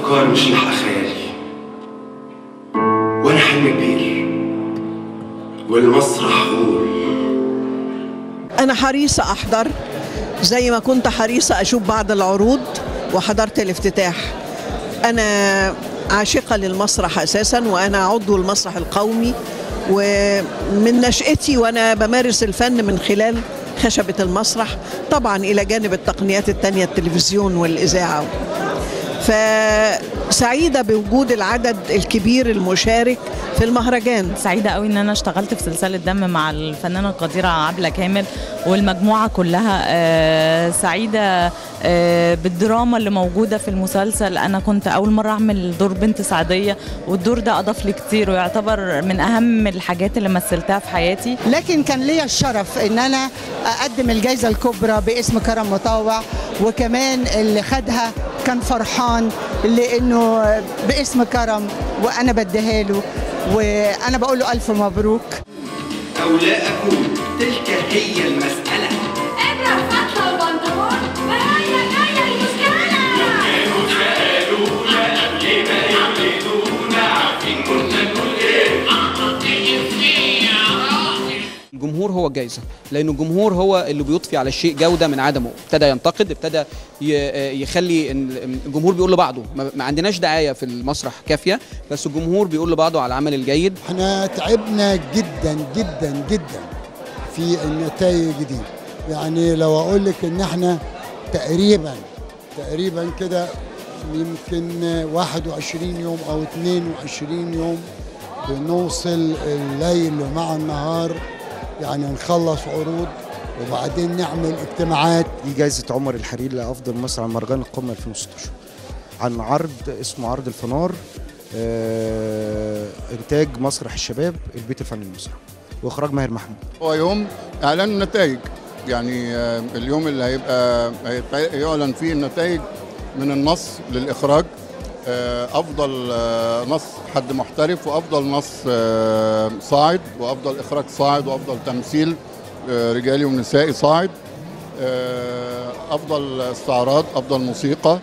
أفكار مش لاحقة خيالي وأنا حلم كبير والمسرح غول أنا حريصة أحضر زي ما كنت حريصة أشوف بعض العروض وحضرت الافتتاح أنا عاشقة للمسرح أساسا وأنا عضو المسرح القومي ومن نشأتي وأنا بمارس الفن من خلال خشبة المسرح طبعا إلى جانب التقنيات التانية التلفزيون والإذاعة فسعيدة بوجود العدد الكبير المشارك في المهرجان سعيدة قوي ان انا اشتغلت في سلسلة دم مع الفنانة القديرة عبلة كامل والمجموعة كلها آه، سعيدة آه، بالدراما اللي موجودة في المسلسل انا كنت اول مرة اعمل دور بنت سعدية والدور ده اضاف لي كتير ويعتبر من اهم الحاجات اللي مثلتها في حياتي لكن كان ليا الشرف ان انا اقدم الجائزه الكبرى باسم كرم مطوع وكمان اللي خدها كان فرحان لانه باسم كرم وانا بديها له وانا بقول له الف مبروك أو لا أكون تلك هي المسألة ابرة فتحة البنطلون وهي جاية المشكلة الجمهور هو الجائزه لان الجمهور هو اللي بيضفي على الشيء جوده من عدمه ابتدى ينتقد ابتدى ي- يخلي إن الجمهور بيقول لبعضه ما ما عندناش دعايه في المسرح كافيه بس الجمهور بيقول لبعضه على العمل الجيد احنا تعبنا جدا جدا جدا في النتائج دي يعني لو اقول لك ان احنا تقريبا تقريبا كده يمكن 21 يوم او 22 يوم بنوصل الليل مع النهار يعني نخلص عروض وبعدين نعمل اجتماعات دي جائزة عمر الحريري لأفضل مصر عن مهرجان القمة 2016 عن عرض اسمه عرض الفنار آه، إنتاج مسرح الشباب البيت الفني المصري وإخراج ماهر محمود هو يوم اعلان النتائج يعني آه، اليوم اللي هيبقى هيتع- يعلن فيه النتائج من النص للاخراج آه، افضل آه، نص حد محترف وافضل نص آه، صاعد وافضل اخراج صاعد وافضل تمثيل آه، رجالي ونسائي صاعد آه، افضل استعراض افضل موسيقى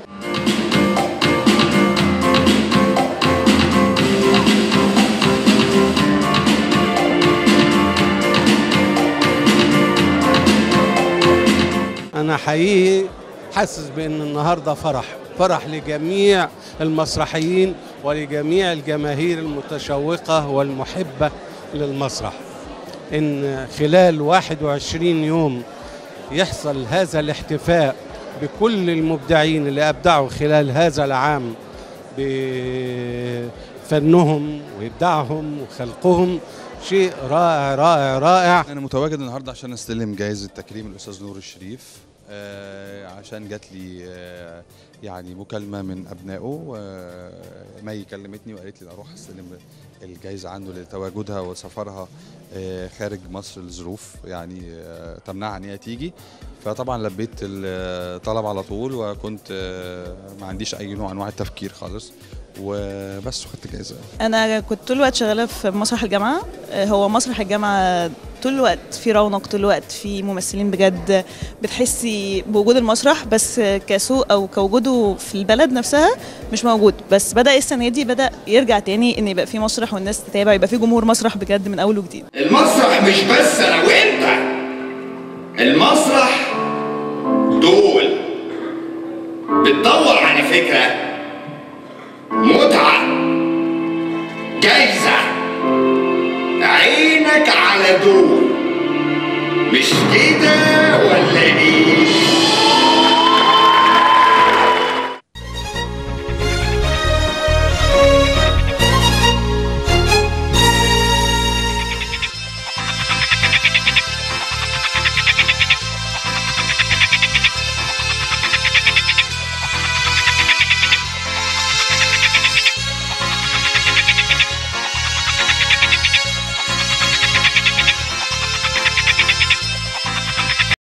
أنا حقيقي حاسس بأن النهاردة فرح فرح لجميع المسرحيين ولجميع الجماهير المتشوقة والمحبة للمسرح إن خلال 21 يوم يحصل هذا الاحتفاء بكل المبدعين اللي أبدعوا خلال هذا العام بفنهم وإبداعهم وخلقهم شيء رائع رائع رائع انا متواجد النهارده عشان استلم جائزه تكريم الاستاذ نور الشريف آه، عشان جات لي آه، يعني مكالمه من ابنائه آه، مي كلمتني وقالت لي اروح استلم الجائزه عنده لتواجدها وسفرها آه، خارج مصر لظروف يعني آه، تمنعها ان هي تيجي فطبعا لبيت الطلب على طول وكنت آه، ما عنديش اي نوع انواع التفكير خالص وبس وخدت جائزه انا كنت طول الوقت شغاله في مسرح الجامعه آه، هو مسرح الجامعه طول الوقت في رونق طول الوقت في ممثلين بجد بتحسي بوجود المسرح بس كسوق او كوجوده في البلد نفسها مش موجود بس بدا السنه دي بدا يرجع تاني ان يبقى في مسرح والناس تتابع يبقى في جمهور مسرح بجد من اول وجديد المسرح مش بس أنا وأنت المسرح دول بتدور على فكرة متعة جايزة عينك على دول مش كده ولا ايه